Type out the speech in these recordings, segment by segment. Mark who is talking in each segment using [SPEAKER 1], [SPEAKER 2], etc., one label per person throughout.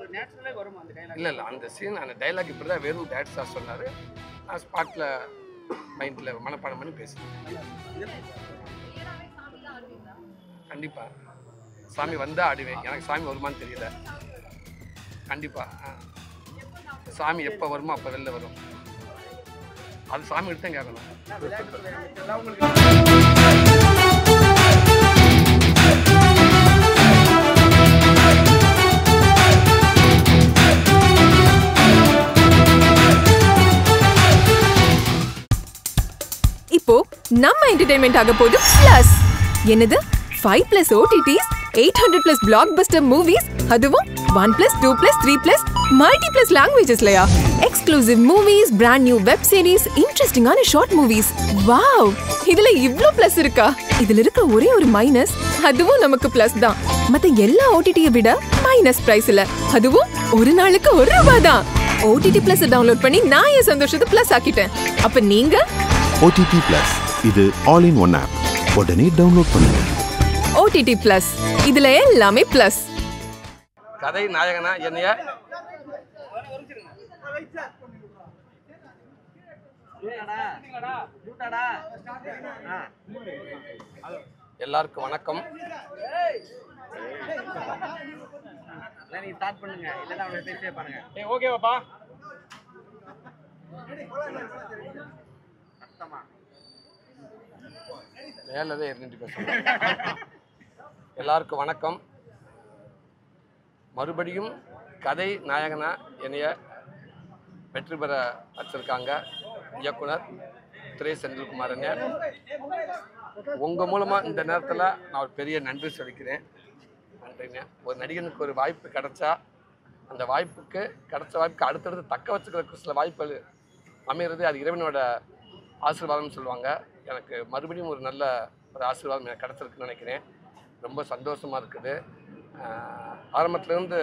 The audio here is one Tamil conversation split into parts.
[SPEAKER 1] நேச்சுரலே வருமா அந்த டைலாக்
[SPEAKER 2] இல்லை இல்லை அந்த சீன் அந்த டைலாக் இப்படி தான் வெறும் டேட் சார் சொன்னார் நான் ஸ்பாட்டில் மைண்டில் மனப்பாடம் பண்ணி பேசுனேன் கண்டிப்பாக சாமி வந்தால் ஆடுவேன் எனக்கு சாமி வருமான்னு தெரியல கண்டிப்பாக சாமி எப்போ வருமோ அப்போ வெளில வரும் அது சாமி கிட்ட தான் கேட்கணும்
[SPEAKER 1] விளையாட்டு துறை அமைச்சர்லாம் உங்களுக்கு
[SPEAKER 3] இப்போ நம்ம என்டர்டைன்மெண்ட் ஆக போகுது பிளஸ் என்னது five plus OTTs eight hundred plus blockbuster movies அதுவும் one plus two plus three plus multi plus லாங்குவேஜஸ்லயா exclusive movies brand new web series இன்ட்ரெஸ்டிங்கான ஷார்ட் மூவிஸ் வாவ் இதுல இவ்ளோ பிளஸ் இருக்கா இதுல இருக்க ஒரே ஒரு மைனஸ் அதுவும் நமக்கு பிளஸ் தான் மத்த எல்லா ஓடிடியை விட மைனஸ் பிரைஸ்ல அதுவும் ஒரு நாளுக்கு ஒரு ரூபாய் தான் ஓடிடி பிளஸ் டவுன்லோட் பண்ணி நான் என் சந்தோஷத்தை பிளஸ் ஆக்கிட்டேன் அப்ப நீங்க
[SPEAKER 4] ஓடிடி பிளஸ் இது ஆல் இன் ஒன் ஆப் உடனே டவுன்லோட் பண்ணுங்க
[SPEAKER 3] ஓடிடி பிளஸ் இதுல எல்லாமே பிளஸ்
[SPEAKER 2] கதை நாயகனா என்னைய எல்லாருக்கும் வணக்கம்
[SPEAKER 1] இல்லை நீங்க ஸ்டார்ட் பண்ணுங்க இல்லைன்னா அவனை பேசவே பாருங்க
[SPEAKER 2] ஏ ஓகேவாப்பா
[SPEAKER 1] சத்தமா
[SPEAKER 2] மேலவே இருந்துட்டு பேசணும் எல்லாருக்கும் வணக்கம் மறுபடியும் கதை நாயகனா என்னைய வெற்றி பெற வச்சிருக்காங்க இயக்குனர் திரை செந்தில்குமார் அண்ணன் உங்கள் மூலமாக இந்த நேரத்தில் நான் ஒரு பெரிய நன்றி சொல்லிக்கிறேன் நன்றிங்க ஒரு நடிகனுக்கு ஒரு வாய்ப்பு கிடைச்சா அந்த வாய்ப்புக்கு கிடைச்ச வாய்ப்புக்கு அடுத்தடுத்து தக்க வச்சுக்கிறதுக்கு சில வாய்ப்புகள் அமைகிறது அது இறைவனோட ஆசீர்வாதம்னு சொல்லுவாங்க எனக்கு மறுபடியும் ஒரு நல்ல ஒரு ஆசீர்வாதம் எனக்கு கிடச்சிருக்குன்னு நினைக்கிறேன் ரொம்ப சந்தோஷமாக இருக்குது ஆஹ் ஆரம்பத்துலேருந்து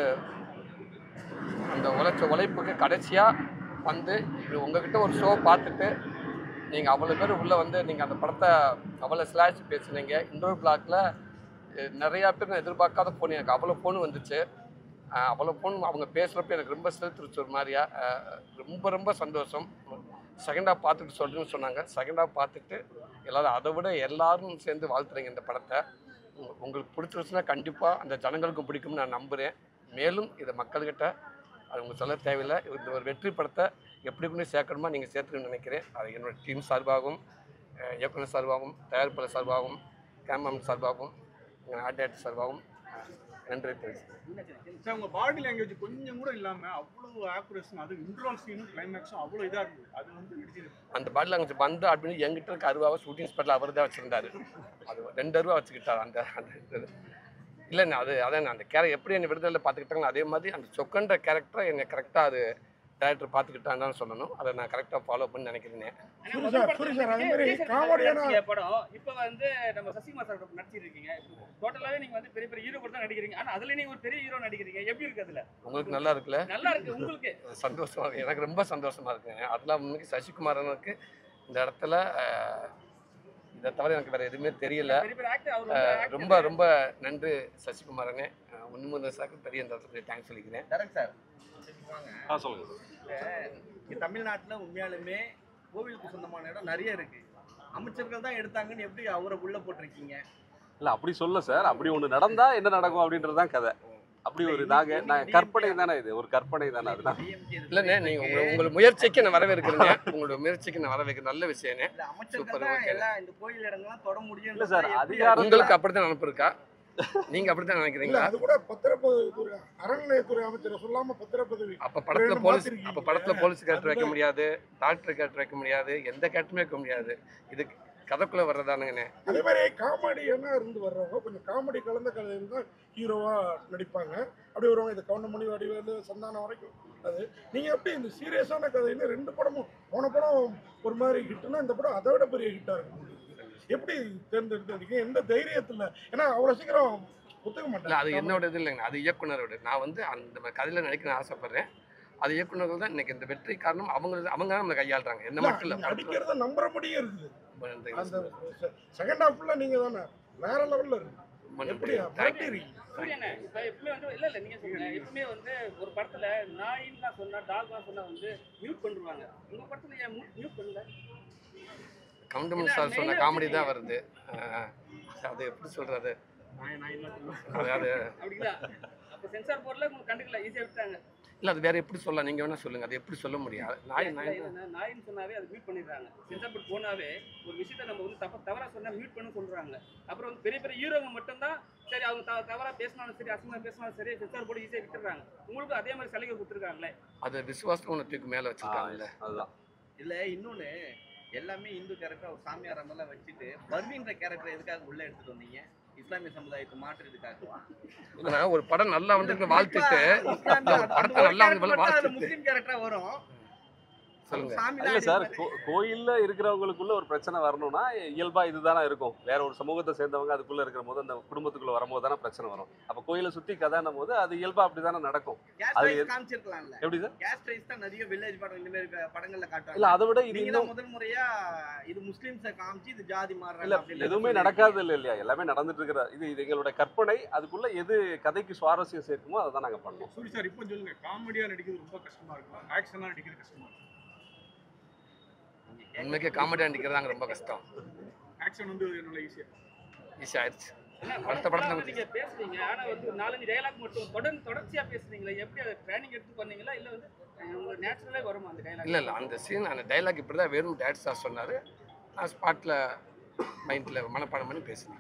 [SPEAKER 2] அந்த உழைச்ச உழைப்புக்கு கடைசியாக வந்து இப்படி உங்ககிட்ட ஒரு ஷோ பார்த்துட்டு நீங்கள் அவ்வளோ பேர் உள்ளே வந்து நீங்கள் அந்த படத்தை அவ்வளோ ஸ்லாஷ் பேசுனீங்க இன்னொரு பிளாக்ல நிறையா பேர் நான் எதிர்பார்க்காத ஃபோன் எனக்கு அவ்வளோ ஃபோன் வந்துச்சு ஆஹ் அவ்வளோ ஃபோன் அவங்க பேசுகிறப்ப எனக்கு ரொம்ப செலுத்துருச்சு ஒரு மாதிரியா ஆஹ் ரொம்ப ரொம்ப சந்தோஷம் செகண்ட் ஹாஃப் பார்த்துட்டு சொல்லுன்னு சொன்னாங்க செகண்ட் ஹாஃப் பார்த்துட்டு எல்லாரும் அதை விட எல்லாரும் சேர்ந்து வாழ்த்துறீங்க இந்த படத்தை உங்க- உங்களுக்கு பிடிச்சிருச்சுன்னா கண்டிப்பாக அந்த ஜனங்களுக்கும் பிடிக்கும்னு நான் நம்புகிறேன் மேலும் இதை மக்கள்கிட்ட அது உங்களுக்கு சொல்ல தேவையில்லை இந்த ஒரு வெற்றி படத்தை எப்படி கொண்டு சேர்க்கணுமா நீங்கள் சேர்த்துக்கணும்னு நினைக்கிறேன் அது என்னோட டீம் சார்பாகவும் அஹ் இயக்குனர் சார்பாகவும் தயாரிப்பாளர் சார்பாகவும் கேமராமேன் சார்பாகவும் எங்கள் ஆர்ட் டேரக்டர் சார்பாகவும் அஹ் நன்றி தெரிவிச்சுக்கிறேன்
[SPEAKER 5] சார் உங்க பாடி லாங்குவேஜ் கொஞ்சம் கூட இல்லாம அவ்வளவு ஆக்குரேஷன் அது இன்ட்ரோல் சீனும் கிளைமேக்ஸும் அவ்வளவு இதா இருக்குது அது வந்து நடிச்சிருக்கு
[SPEAKER 2] அந்த பாட்டில் லாங்குவேஜ் வந்து அப்படின்னு எங்கிட்ட இருக்க அருவாவை ஷூட்டிங் ஸ்பாட்டில் அவர் தான் வச்சுருந்தாரு அது ரெண்டு அருவா வச்சுக்கிட்டார் அந்த அந்த இது இல்லைண்ணா அது அதான் அந்த கேர எப்படி என்னை விடுதலை பார்த்துக்கிட்டாங்களோ அதே மாதிரி அந்த சொக்கன்ற கேரக்டரை என்னை கரெக்டாக அது டேரக்டர் பார்த்துக்கிட்டான்னு சொல்லணும் அதை நான் கரெக்டாக ஃபாலோ பண்ணி நினைக்கிறேன்
[SPEAKER 5] சூரி சார், சூரி சார், அது மாதிரி காமெடியான-
[SPEAKER 1] நடிச்ச படம் இப்போ வந்து நம்ம சசிகுமார் சார் நடிச்சிட்டு இருக்கீங்க டோட்டலாவே நீங்க வந்து பெரிய பெரிய ஹீரோ கூட தான் நடிக்கிறீங்க ஆனா அதுல நீங்க ஒரு பெரிய ஹீரோ நடிக்கிறீங்க எப்படி இருக்கு அதுல
[SPEAKER 2] உங்களுக்கு நல்லா இருக்குல்ல
[SPEAKER 1] நல்லா இருக்கு உங்களுக்கு
[SPEAKER 2] சந்தோஷமா இருக்கு எனக்கு ரொம்ப சந்தோஷமா இருக்குங்க அதெல்லாம் உண்மைக்கு சசிகுமாரனுக்கு இந்த இடத்துல அஹ், இதை தவிர எனக்கு வேற எதுவுமே தெரியல
[SPEAKER 1] பெரிய பெரிய ஆக்டர் அவர்
[SPEAKER 2] அஹ்,
[SPEAKER 1] வந்து
[SPEAKER 2] ரொம்ப ரொம்ப நன்றி சசிகுமாரனே ஒன்று சாக்கு பெரிய இந்த இடத்துல தேங்க்ஸ் சொல்லிக்கிறேன்
[SPEAKER 6] டேரக்ட் சார் வாங்க
[SPEAKER 7] ஆ சொல்லுங்க
[SPEAKER 6] இங்க தமிழ்நாட்டுல உண்மையாலுமே கோவிலுக்கு சொந்தமான இடம் நிறைய இருக்கு அமைச்சர்கள் தான் எடுத்தாங்கன்னு எப்படி அவரை உள்ள போட்டிருக்கீங்க
[SPEAKER 7] இல்ல அப்படி சொல்ல சார் அப்படி ஒண்ணு நடந்தா என்ன நடக்கும் அப்படின்றது தான் கதை அப்படி ஒரு நாங்க நான் கற்பனை தானே இது ஒரு கற்பனை தானே அதுதான்
[SPEAKER 2] இல்லைண்ணே நீங்கள் உங்கள் உங்கள் முயற்சிக்கு நான் வரவேற்கிறேங்க உங்களோட முயற்சிக்கு நான் வரவேற்கிறேன் நல்ல விஷயண்ணே
[SPEAKER 6] இல்ல அமைச்சர்கள்
[SPEAKER 2] சூப்பர்,
[SPEAKER 6] தான்
[SPEAKER 2] ஓகே.
[SPEAKER 6] எல்லாம் இந்த கோயில் இடங்கள்லாம் தொட முடியும்
[SPEAKER 7] இல்ல சார், அதிகாரம்
[SPEAKER 2] உங்களுக்கு அப்படித்தான் நினப்பு இருக்கா நீங்கள் அப்படித்தான்
[SPEAKER 5] இல்ல
[SPEAKER 2] நினைக்கிறீங்களா
[SPEAKER 5] அது கூட பத்திரப்பதிவுத்துறை அறநிலையத்துறை அமைச்சரை சொல்லாம பத்திரப்பதிவு
[SPEAKER 2] அப்போ படத்தில்
[SPEAKER 5] ரெண்டு
[SPEAKER 2] போலீஸ்
[SPEAKER 5] மாத்திருக்கீங்க.
[SPEAKER 2] அப்போ படத்தில் போலீஸ் கேரக்டர் வைக்க
[SPEAKER 5] அதுதான்.
[SPEAKER 2] முடியாது டாக்டர் கேரக்டர் வைக்க முடியாது எந்த கேரக்டருமே வைக்க முடியாது இது கதைக்குள்ளே வர்றதானுங்கண்ணே
[SPEAKER 5] அதே மாதிரி காமெடியனா இருந்து வர்றவங்க கொஞ்சம் காமெடி கலந்த கதையில் தான் ஹீரோவா நடிப்பாங்க அப்படி வருவாங்க இது கவுண்டமணி வடிவேலு சந்தானம் வரைக்கும் அது நீங்க எப்படி இந்த சீரியஸான கதைன்னு ரெண்டு படமும் போன படம் ஒரு மாதிரி ஹிட்னா இந்த படம் அதை விட பெரிய ஹிட்டா இருக்கும் எப்படி தேர்ந்தெடுத்தீங்க எந்த தைரியத்துல ஏன்னா அவ்வளவு சீக்கிரம் ஒத்துக்க
[SPEAKER 2] இல்லை அது
[SPEAKER 5] மாட்டேன்
[SPEAKER 2] என்னோட இது இல்லைங்க அது இயக்குனரோட நான் வந்து அந்த கதையில் நடிக்க நான் ஆசைப்படுறேன் அது இயக்குனர்கள் தான் இன்னைக்கு இந்த வெற்றி காரணம் அவங்க அவங்க தான் நம்மளை கையாளுறாங்க என்ன மட்டும் இல்லை
[SPEAKER 5] அடிக்கிறத நம்புற முடியும் இருக்குது
[SPEAKER 2] படத்துல
[SPEAKER 5] அந்த செகண்ட் ஹாஃப்ல நீங்க தானே வேற லெவல்ல இருக்கு எப்படியா மிரட்டிடுறீங்க
[SPEAKER 1] சூரியனே இப்ப எப்பவுமே வந்து இல்ல இல்ல நீங்க சொல்லுங்க எப்பவுமே வந்து ஒரு படத்துல நாயின்லாம் சொன்னா டாக்லாம் சொன்னா வந்து மியூட் பண்ணிருவாங்க உங்க படத்துல ஏன் மியூட் பண்ணல
[SPEAKER 2] கவுண்டமன் சார் சொன்ன காமெடி தான் வருது அஹ், அது எப்படி சொல்றது
[SPEAKER 1] நாய் நாயின்லாம் சொல்லுவாங்க
[SPEAKER 2] அது அது
[SPEAKER 1] அப்படிங்களா அப்ப சென்சார் போர்ட்ல உங்களுக்கு கண்டுக்கல ஈஸியா விட்டாங்க
[SPEAKER 2] இல்லை அது வேற எப்படி சொல்லலாம் நீங்கள் வேணா சொல்லுங்க அது எப்படி சொல்ல முடியும் நாய் நாய்
[SPEAKER 1] இல்ல, நாயின்னு சொன்னாவே அது மியூட் பண்ணிடுறாங்க சென்சார் போர்ட் போனாவே ஒரு விஷயத்த நம்ம வந்து தப்ப தவறா சொன்னா மியூட் பண்ண சொல்றாங்க அப்புறம் வந்து பெரிய பெரிய ஹீரோங்க மட்டும்தான் சரி அவங்க த- தவறா பேசினாலும் சரி அசிங்கமா பேசினாலும் சரி சென்சார் போர்டு ஈஸியா விட்டுறாங்க உங்களுக்கு அதே மாதிரி சலுகை கொடுத்துருக்காங்களே
[SPEAKER 2] அது விசுவாசம் ஒன்று தூக்கி மேலே வச்சிருக்காங்கல்ல
[SPEAKER 7] அதுதான்
[SPEAKER 6] இல்ல இன்னொன்னு எல்லாமே இந்து கேரக்டர் ஒரு சாமியார் எல்லாம் வச்சுட்டு பர்வீன்ற கேரக்டர் எதுக்காக உள்ள எடுத்துட்டு வந்தீங்க இஸ்லாமிய சமுதாயத்தை மாற்றுறதுக்காக
[SPEAKER 2] இல்லைன்னா ஒரு படம் நல்லா வந்து வாழ்த்துட்டு
[SPEAKER 6] இஸ்லாமிய-
[SPEAKER 2] அந்த
[SPEAKER 6] அந்த
[SPEAKER 2] படத்தை
[SPEAKER 6] ஒரு
[SPEAKER 2] நல்லா
[SPEAKER 6] character
[SPEAKER 2] வந்து
[SPEAKER 6] மட்டும் அதுல
[SPEAKER 2] வாழ்த்துட்டு
[SPEAKER 6] முஸ்லீம் கேரக்டரா வரும்
[SPEAKER 2] சொல்லுங்க
[SPEAKER 6] சாமி
[SPEAKER 7] இல்ல சார் கோ- கோயில்ல இருக்கிறவங்களுக்குள்ள ஒரு பிரச்சனை வரணும்னா இயல்பா இதுதானே இருக்கும் வேற ஒரு சமூகத்தை சேர்ந்தவங்க அதுக்குள்ள இருக்கிற போது அந்த குடும்பத்துக்குள்ள வரும்போது தானே பிரச்சனை வரும் அப்ப கோயிலை சுத்தி கதான்னும் போது அது இயல்பா அப்படிதானே நடக்கும்
[SPEAKER 6] கேஸ்
[SPEAKER 7] அது
[SPEAKER 6] ரைஸ்
[SPEAKER 7] எது-
[SPEAKER 6] காமிச்சிருக்கலாம்ல
[SPEAKER 7] எப்படி சார்
[SPEAKER 6] கேஸ் ரைஸ் தான் நிறைய வில்லேஜ் படம் இந்த மாதிரி க- படங்கள்ல
[SPEAKER 7] இல்ல
[SPEAKER 6] காட்டுவாங்க
[SPEAKER 7] அதை விட இது
[SPEAKER 6] நீங்க
[SPEAKER 7] இன்னும்
[SPEAKER 6] தான் முதல் முறையா இது முஸ்லிம்ஸை காமிச்சு இது ஜாதி
[SPEAKER 7] இல்ல
[SPEAKER 6] மாறுறாங்க
[SPEAKER 7] எதுவுமே நடக்காது இல்ல இல்லையா எல்லாமே நடந்துட்டு இருக்கிற இது இது எங்களோட கற்பனை அதுக்குள்ள எது கதைக்கு சுவாரஸ்யம் சேர்க்குமோ அதை தான் நாங்க பண்ணோம்
[SPEAKER 8] சூரி சார் இப்போ சொல்லுங்க காமெடியா நடிக்கிறது ரொம்ப கஷ்டமா இருக்கும் ஆக்ஷனா நடிக்கிறது கஷ்டமா இருக்கும்
[SPEAKER 2] உண்மைக்கே காமெடியாக நடிக்கிறதாங்க ரொம்ப கஷ்டம்
[SPEAKER 8] ஆக்ஷன் வந்து நல்ல ஈஸியா
[SPEAKER 2] ஈஸி ஆயிடுச்சு
[SPEAKER 1] ஏன்னா
[SPEAKER 2] அடுத்த படத்துல
[SPEAKER 1] படத்துல நீங்க பேசுறீங்க ஆனா வந்து ஒரு நாலஞ்சு டயலாக் மட்டும் தொடர்ந்து தொடர்ச்சியா பேசுறீங்களா எப்படி அதை ட்ரைனிங் எடுத்து பண்ணீங்களா இல்ல வந்து அஹ், உங்களுக்கு நேச்சுரலே வருமா அந்த டயலாக்
[SPEAKER 2] இல்லை இல்லை அந்த சீன் அந்த டைலாக் இப்படி தான் வெறும் டேட் சார் சொன்னார் நான் ஸ்பாட்டில் மைண்டில் மனப்பாடம் பண்ணி பேசினேன்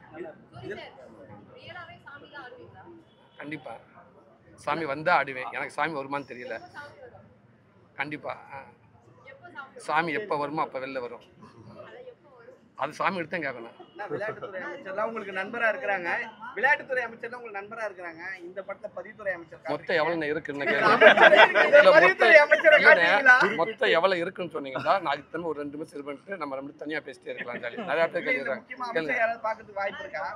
[SPEAKER 2] கண்டிப்பாக சாமி வந்தால் ஆடுவேன் எனக்கு சாமி வருமான்னு தெரியல கண்டிப்பாக சாமி எப்போ வருமோ அப்போ வெளில வரும் அது சாமி எடுத்து தான் கேட்கணும்
[SPEAKER 6] ஆனா விளையாட்டுத்துறை அமைச்சர்லாம் உங்களுக்கு நண்பரா இருக்கிறாங்க விளையாட்டுத்துறை அமைச்சர்லாம் உங்களுக்கு நண்பரா இருக்கிறாங்க இந்த படத்துல பதிவுத்துறை அமைச்சர்
[SPEAKER 2] மொத்தம் எவ்வளோ இருக்குன்னு
[SPEAKER 6] காட்டுறீங்க.
[SPEAKER 2] கேட்குறேன் இல்ல,
[SPEAKER 6] பதிவுத்துறை அமைச்சரை
[SPEAKER 2] இல்லைண்ணே,
[SPEAKER 6] காட்டுறீங்களா
[SPEAKER 2] மொத்தம் எவ்வளோ இருக்குன்னு சொன்னீங்கன்னா நான் அதுக்கு திரும்ப ஒரு ரெண்டு நிமிஷம் இது பண்ணிட்டு நம்ம ரெண்டு தனியாக பேசிட்டே இருக்கலாம் ஜாலி நிறையா பேர்
[SPEAKER 6] இல்ல, இதுல
[SPEAKER 2] கேட்குறாங்க
[SPEAKER 6] முக்கியமா அமைச்சர் யாராவது பாக்கிறதுக்கு வாய்ப்பு இருக்கா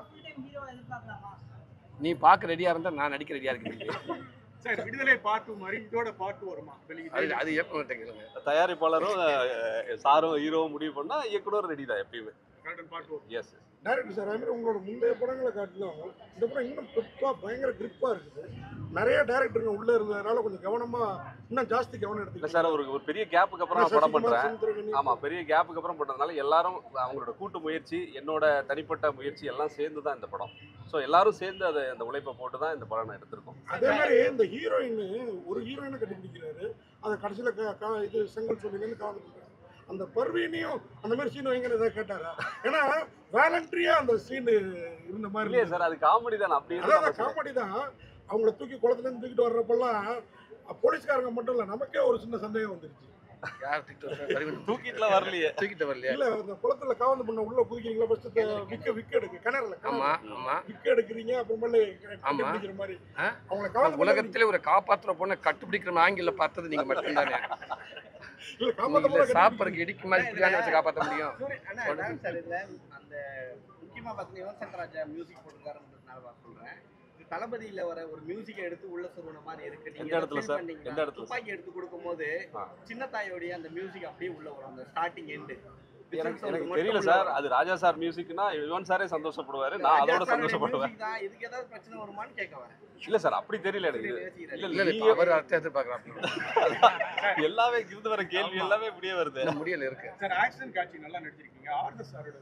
[SPEAKER 2] நீ பார்க்க ரெடியாக இருந்தால் நான் நடிக்க ரெடியாக இருக்கேன்
[SPEAKER 8] சார் விடுதலை பாட்டு மாதிரி இதோட பாட்டு வருமா
[SPEAKER 2] அது
[SPEAKER 8] வெளியே
[SPEAKER 2] அது இயக்குனர்கிட்ட கேளுங்க
[SPEAKER 7] தயாரிப்பாளரும் அஹ், சாரும் ஹீரோவும் முடிவு பண்ணா இயக்குனர் ரெடி தான் எப்பயுமே
[SPEAKER 8] கரண்ட் பாட்டு வரும்
[SPEAKER 7] எஸ்
[SPEAKER 5] டேரக்டர் சார் அதுமாதிரி உங்களோட முந்தைய படங்களை காட்டிலும் இந்த படம் இன்னும் கிரிப்பாக பயங்கர கிரிப்பாக இருக்குது நிறைய டேரக்டருங்க உள்ளே இருந்ததுனால கொஞ்சம் கவனமாக இன்னும் ஜாஸ்தி கவனம்
[SPEAKER 7] இல்ல
[SPEAKER 5] எடுத்துக்கிட்டேன்
[SPEAKER 7] சார் ஒரு ஒரு பெரிய கேப்புக்கு அப்புறம் நான் படம் பண்றேன் ஆமா பெரிய கேப்புக்கு அப்புறம் பண்றதுனால எல்லாரும் அவங்களோட கூட்டு முயற்சி என்னோட தனிப்பட்ட முயற்சி எல்லாம் சேர்ந்து தான் இந்த படம் ஸோ எல்லாரும் சேர்ந்து அதை அந்த உழைப்பை போட்டு தான் இந்த படம் நான் எடுத்திருக்கோம்
[SPEAKER 5] அதே மாதிரி இந்த ஹீரோயின் ஒரு ஹீரோயினை கண்டுபிடிக்கிறாரு அதை கடைசியில் இது செங்கல் சொல்லிங்கன்னு கலந்துருக்காரு அந்த பர்வீனையும் அந்த மாதிரி சீன் வைங்கன்னு ஏதாவது கேட்டாரா ஏன்னா வேலண்ட்ரியா அந்த சீன் இருந்த மாதிரி
[SPEAKER 7] இல்லையே
[SPEAKER 5] இருந்தது.
[SPEAKER 7] சார் அது காமெடி தான் அப்படி
[SPEAKER 5] அதான்
[SPEAKER 7] இருந்தா
[SPEAKER 5] காமெடி தான் அவங்கள தூக்கி குளத்துலேருந்து தூக்கிட்டு வர்றப்பெல்லாம் போலீஸ்காரங்க மட்டும் இல்லை நமக்கே ஒரு சின்ன சந்தேகம் வந்துருச்சு
[SPEAKER 2] யார் திட்டு வருவீங்க
[SPEAKER 7] தூக்கிட்டுலாம் வரலையே
[SPEAKER 2] தூக்கிட்டு வரலையா
[SPEAKER 5] இல்ல அந்த குளத்துல காவந்து பண்ண உள்ள குதிக்கிறீங்களா ஃபர்ஸ்ட் விக்க விக்க எடுக்க கிணறுல
[SPEAKER 2] ஆமா ஆமா
[SPEAKER 5] விக்க எடுக்கிறீங்க அப்புறமேல
[SPEAKER 2] ஆமா.
[SPEAKER 5] கண்டுபிடிக்கிற மாதிரி
[SPEAKER 2] ஆ?
[SPEAKER 5] அவங்கள காவந்து
[SPEAKER 2] உலகத்திலே ஒரு காப்பாத்துற பொண்ணை கட்டுப்பிடிக்கிற ஆங்கில பார்த்தது நீங்க மட்டும்தானே
[SPEAKER 5] இல்ல
[SPEAKER 2] இல்ல
[SPEAKER 5] காப்பாத்த
[SPEAKER 2] சாப்பிட்றதுக்கு இடிக்கு மாதிரி பிரியாணி வச்சு காப்பாற்ற முடியும்
[SPEAKER 6] சூரிய- அண்ணா, அதான் சார் இதுல அந்த முக்கியமா பாத்தீங்கன்னா யுவன் சங்கர் ராஜா மியூசிக் போட்டுருக்காருன்றதுனால நான் சொல்றேன் இது தளபதியில வர ஒரு மியூசிக்கை எடுத்து உள்ள சொல்லுன மாதிரி இருக்கு நீங்க
[SPEAKER 7] எந்த இடத்துல
[SPEAKER 6] feel
[SPEAKER 7] சார்?
[SPEAKER 6] பண்ணீங்களா?
[SPEAKER 7] எந்த இடத்துல சார்?
[SPEAKER 6] துப்பாக்கி எடுத்து கொடுக்கும்போது
[SPEAKER 7] ஆ.
[SPEAKER 6] சின்ன தாயோடைய அந்த மியூசிக் அப்படியே உள்ள வரும் அந்த ஸ்டார்டிங் எண்டு
[SPEAKER 7] எனக்கு எனக்கு தெரியல சார் அது ராஜா சார் மியூசிக்னா யுவன் சாரே சந்தோஷப்படுவாரு நான் அதோட சந்தோஷப்படுவேன்
[SPEAKER 6] இதுக்கு ஏதாவது பிரச்சனை வருமான்னு கேட்க வரேன்
[SPEAKER 7] இல்ல சார் அப்படி தெரியல எனக்கு
[SPEAKER 6] சூரியன்
[SPEAKER 7] இல்ல
[SPEAKER 6] யோசிக்கிறாரு.
[SPEAKER 2] இல்ல
[SPEAKER 7] இல்ல
[SPEAKER 2] இல்ல
[SPEAKER 7] நீங்க
[SPEAKER 2] அவர் அர்த்தம் எதிர்பார்க்கலாம்
[SPEAKER 7] எல்லாமே இருந்து வர கேள்வி எல்லாமே இப்படியே வருது
[SPEAKER 2] இன்னும் முடியல இருக்கு
[SPEAKER 8] சார் ஆக்ஷன் காட்சி நல்லா நடிச்சிருக்கீங்க ஆர்எஸ் சாரோட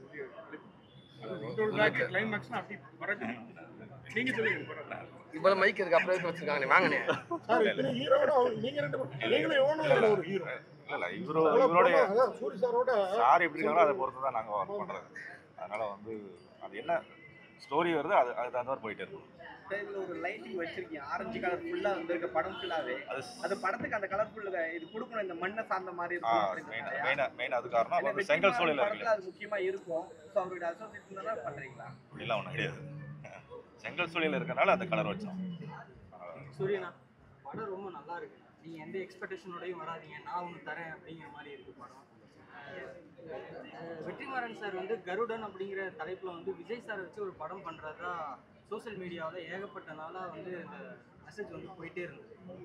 [SPEAKER 8] இது கிளைமேக்ஸ்னா அப்படி வரட்டும் நீங்க சொல்லுங்க பரவாயில்ல.
[SPEAKER 2] இவ்வளவு மைக் இருக்கு அப்புறம் எதுக்கு வச்சிருக்காங்க வாங்கனே
[SPEAKER 5] சார் இத்தனை ஹீரோட அவங்க- நீங்க ரெண்டு பேரும் நீங்களும் எவனும் இல்ல ஒரு ஹீரோ
[SPEAKER 9] இல்ல இவரோ இவருடைய
[SPEAKER 5] அதான் சூரி சாரோட
[SPEAKER 9] சார் எப்படி இருக்காங்களோ அதை பொறுத்து தான் நாங்கள் ஒர்க் பண்ணுறது அதனால வந்து அது என்ன ஸ்டோரி வருது அது அது தகுந்த மாதிரி போயிட்டே இருக்கும்
[SPEAKER 6] சார், இதுல ஒரு லைட்டிங் வச்சிருக்கீங்க ஆரஞ்சு கலர் ஃபுல்லா வந்திருக்க படம் ஃபுல்லாவே
[SPEAKER 9] அது
[SPEAKER 6] அது படத்துக்கு அந்த கலர்ஃபுல் இது கொடுக்கணும் இந்த மண்ணை சார்ந்த மாதிரி
[SPEAKER 9] ஆ
[SPEAKER 6] இருக்கும்
[SPEAKER 9] மெயின்
[SPEAKER 6] அப்படின்றதுனாலயா?
[SPEAKER 9] மெயின் மெயின் அது காரணம்
[SPEAKER 6] ஏன்னா
[SPEAKER 9] அப்புறம் செங்கல்
[SPEAKER 6] வெற்றிமாறன்
[SPEAKER 9] சூழலில்
[SPEAKER 6] படத்துல
[SPEAKER 9] இருக்குல்ல
[SPEAKER 6] அது முக்கியமா இருக்கும் ஸோ அவருடைய அசோசியேஷன் தான் பண்றீங்களா
[SPEAKER 9] அப்படிலாம் ஒன்றும் கிடையாது செங்கல் சூழலில் இருக்கனால அந்த கலர் வச்சோம்
[SPEAKER 10] சூரியனா படம் ரொம்ப நல்லா இருக்கு நீங்க எந்த எக்ஸ்பெக்டேஷனோடையும் வராதீங்க நான் ஒன்று தரேன் அப்படிங்கிற மாதிரி இருக்கு படம் அஹ் வெற்றிமாறன் சார் வந்து கருடன் அப்படிங்கிற தலைப்புல வந்து விஜய் சார் வச்சு ஒரு படம் பண்றதா சோஷியல் மீடியாவில் ஏகப்பட்ட நாளாக வந்து இந்த மெசேஜ் வந்து போயிட்டே இருந்தது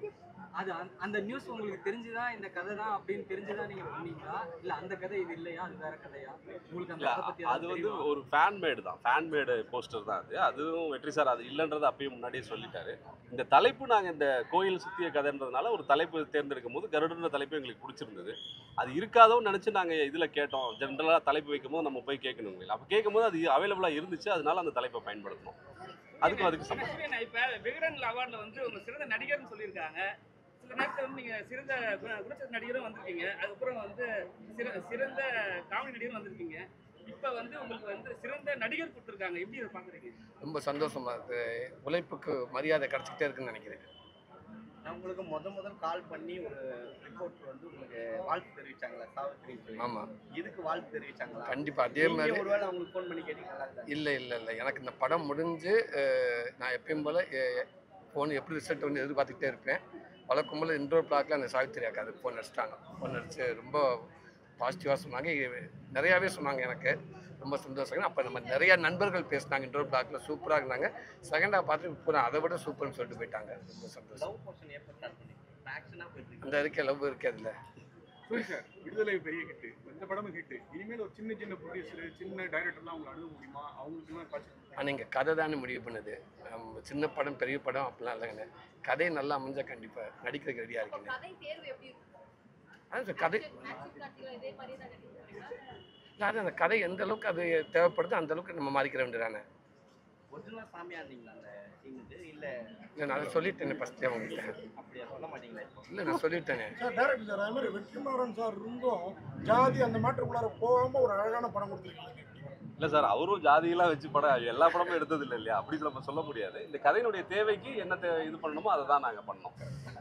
[SPEAKER 10] அது அந்த- அந்த நியூஸ் உங்களுக்கு தெரிஞ்சுதான் இந்த கதை தான் அப்படின்னு தெரிஞ்சுதான் நீங்க பண்ணீங்களா இல்ல அந்த கதை இது இல்லையா அது வேற கதையா உங்களுக்கு அந்த
[SPEAKER 7] இல்ல,
[SPEAKER 10] கதை பத்தி
[SPEAKER 7] அது
[SPEAKER 10] ஏதாவது
[SPEAKER 7] வந்து
[SPEAKER 10] தெரியுமா?
[SPEAKER 7] ஒரு ஃபேன் மேடு தான் ஃபேன் மேடு போஸ்டர் தான் அது அதுவும் வெற்றி சார் அது இல்லைன்றது அப்பயும் முன்னாடியே சொல்லிட்டாரு இந்த தலைப்பு நாங்கள் இந்த கோயில் சுற்றிய கதைன்றதுனால ஒரு தலைப்பு தேர்ந்தெடுக்கும் போது கருடன்ற தலைப்பு எங்களுக்கு பிடிச்சிருந்தது அது இருக்காதோன்னு நினச்சி நாங்கள் இதில் கேட்டோம் ஜென்ரலாக தலைப்பு வைக்கும்போது நம்ம போய் கேட்கணும் இல்லை அப்போ கேட்கும்போது அது அவைலபிளாக இருந்துச்சு அதனால அந்த தலைப்பை பயன்படுத்தணும் அதுக்கும் அதுக்கு
[SPEAKER 1] ஆனா
[SPEAKER 7] சம்பந்தம்
[SPEAKER 1] சூரியன் இப்ப விகடன் அவார்ட்ல வந்து உங்க சிறந்த நடிகர்னு சொல்லியிருக்காங்க சில நேரத்தில் வந்து நீங்க சிறந்த கு- குணச்சித்திர நடிகரும் வந்திருக்கீங்க அதுக்கப்புறம் வந்து சிற- சிறந்த காமெடி நடிகரும் வந்திருக்கீங்க இப்ப வந்து உங்களுக்கு வந்து சிறந்த நடிகர் கொடுத்துருக்காங்க எப்படி இதை பாக்குறீங்க
[SPEAKER 2] ரொம்ப சந்தோஷமா இருக்கு உழைப்புக்கு மரியாதை கிடைச்சிக்கிட்டே இருக்குன்னு நினைக்கிறேன்
[SPEAKER 6] நான் உங்களுக்கு முத முதல் கால் பண்ணி ஒரு ரிப்போர்ட் வந்து உங்களுக்கு வாழ்த்து தெரிவிச்சாங்களா சாவித்திரி சொல்லி.
[SPEAKER 2] ஆமா
[SPEAKER 6] இதுக்கு வாழ்த்து தெரிவிச்சாங்களா
[SPEAKER 2] கண்டிப்பா அதே
[SPEAKER 6] நீங்க
[SPEAKER 2] மாதிரி
[SPEAKER 6] ஒருவேளை அவங்களுக்கு ஃபோன் பண்ணி கேட்டீங்களா
[SPEAKER 2] இல்லை இல்லை இல்லை எனக்கு இந்த படம் முடிஞ்சு அஹ், நான் எப்பயும் போல் ஃபோன் எப்படி ரிசல்ட் வந்து எதிர்பார்த்துக்கிட்டே இருப்பேன் வழக்கம் போல் இன்டோர் பிளாக்ல அந்த சாவித்திரி அக்கா அது ஃபோன் அடிச்சிட்டாங்க ஃபோன் அடிச்சு ரொம்ப பாசிட்டிவாக சொன்னாங்க இ- நிறையாவே சொன்னாங்க எனக்கு ரொம்ப சந்தோஷம் அப்போ நம்ம நிறைய நண்பர்கள் பேசினாங்க இன்டோர் பிளாக்ல சூப்பராக இருந்தாங்க செகண்டாக பார்த்து இப்போ அதை விட சூப்பர்னு சொல்லிட்டு போயிட்டாங்க ரொம்ப சந்தோஷம்
[SPEAKER 6] லவ் போர்ஷன் எப்போ ஸ்டார்ட் பண்ணீங்க ஆக்ஷனாக போயிட்டு
[SPEAKER 2] அந்த இருக்கே லவ் இருக்கே அதில்
[SPEAKER 8] சூரி சார் விடுதலை பெரிய ஹிட்டு இந்த படமும் ஹிட்டு இனிமேல் ஒரு சின்ன சின்ன ப்ரொடியூசர் சின்ன டைரக்டர்லாம் அவங்களை அணுக முடியுமா அவங்களுக்குலாம் காட்சி
[SPEAKER 2] ஆனால் இங்கே கதை தானே முடிவு பண்ணுது நம்ம சின்ன படம் பெரிய படம் அப்படிலாம் இல்லைங்கண்ணே கதை நல்லா அமைஞ்சா கண்டிப்பாக நடிக்கிறதுக்கு ரெடியாக இருக்குங்க
[SPEAKER 11] கதை தேர்வு எப்படி இருக்கும்
[SPEAKER 2] அதான் சார் கதை
[SPEAKER 11] ஆக்ஷன் காட்சிகள் இதே மாதிரி தான் நடிக்கிறீங்களா
[SPEAKER 2] அதாவது அந்த கதை எந்த அளவுக்கு அது தேவைப்படுதோ அந்த அளவுக்கு நம்ம மாறிக்கிற வேண்டியதானே
[SPEAKER 6] ஒரிஜினல் சாமியா இருந்தீங்களா அந்த சீனுக்கு இல்லை
[SPEAKER 2] இல்லை நான் அதை சொல்லிட்டேனே ஃபஸ்ட்டே அவங்ககிட்ட
[SPEAKER 6] அப்படியா சொல்ல மாட்டீங்களா இப்போ
[SPEAKER 2] இல்லை நான் சொல்லிட்டேனே
[SPEAKER 5] சார் டேரக்டர் சார் அது மாதிரி வெற்றிமாறன் சார் இருந்தும் ஜாதி அந்த மேட்டருக்குள்ளார போகாம ஒரு அழகான படம் கொடுத்துருக்கீங்க
[SPEAKER 7] இல்லை சார் அவரும் ஜாதியெல்லாம் வச்சு படம் எல்லா படமும் எடுத்தது இல்லை இல்லையா அப்படி நம்ம சொல்ல முடியாது இந்த கதையினுடைய தேவைக்கு என்ன தே இது பண்ணணுமோ அதை தான் நாங்கள் பண்ணோம்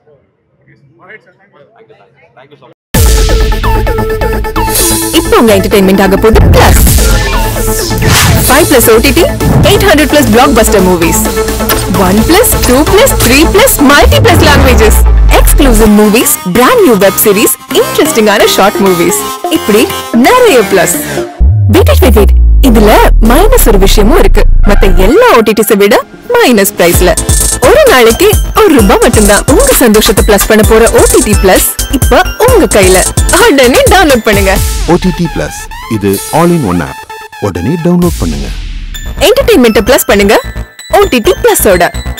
[SPEAKER 7] தேங்க்யூ தேங்க்யூ தேங்க்யூ ஸோ
[SPEAKER 3] இப்போ உங்க என்டர்டைன்மெண்ட் ஆக போகுது plus five plus OTT eight hundred plus blockbuster movies one plus two plus three plus multi plus languages exclusive movies brand new web series இன்ட்ரெஸ்டிங்கான ஷார்ட் மூவிஸ் இப்படி நிறைய பிளஸ் வெயிட் வெயிட் வெயிட் இதுல மைனஸ் ஒரு விஷயமும் இருக்கு மத்த எல்லா ஓடிடிஸை விட மைனஸ் பிரைஸ்ல ஒரு நாளைக்கு ஒரு ரூபாய் மட்டும்தான் உங்க சந்தோஷத்தை பிளஸ் பண்ண போற ஓடிடி பிளஸ் இப்ப உங்க கையில உடனே டவுன்லோட் பண்ணுங்க
[SPEAKER 4] ஓடிடி பிளஸ் இது ஆல் இன் ஒன் ஆப் உடனே டவுன்லோட் பண்ணுங்க
[SPEAKER 3] என்டர்டைன்மெண்ட்டை பிளஸ் பண்ணுங்க ஓடிடி பிளஸோட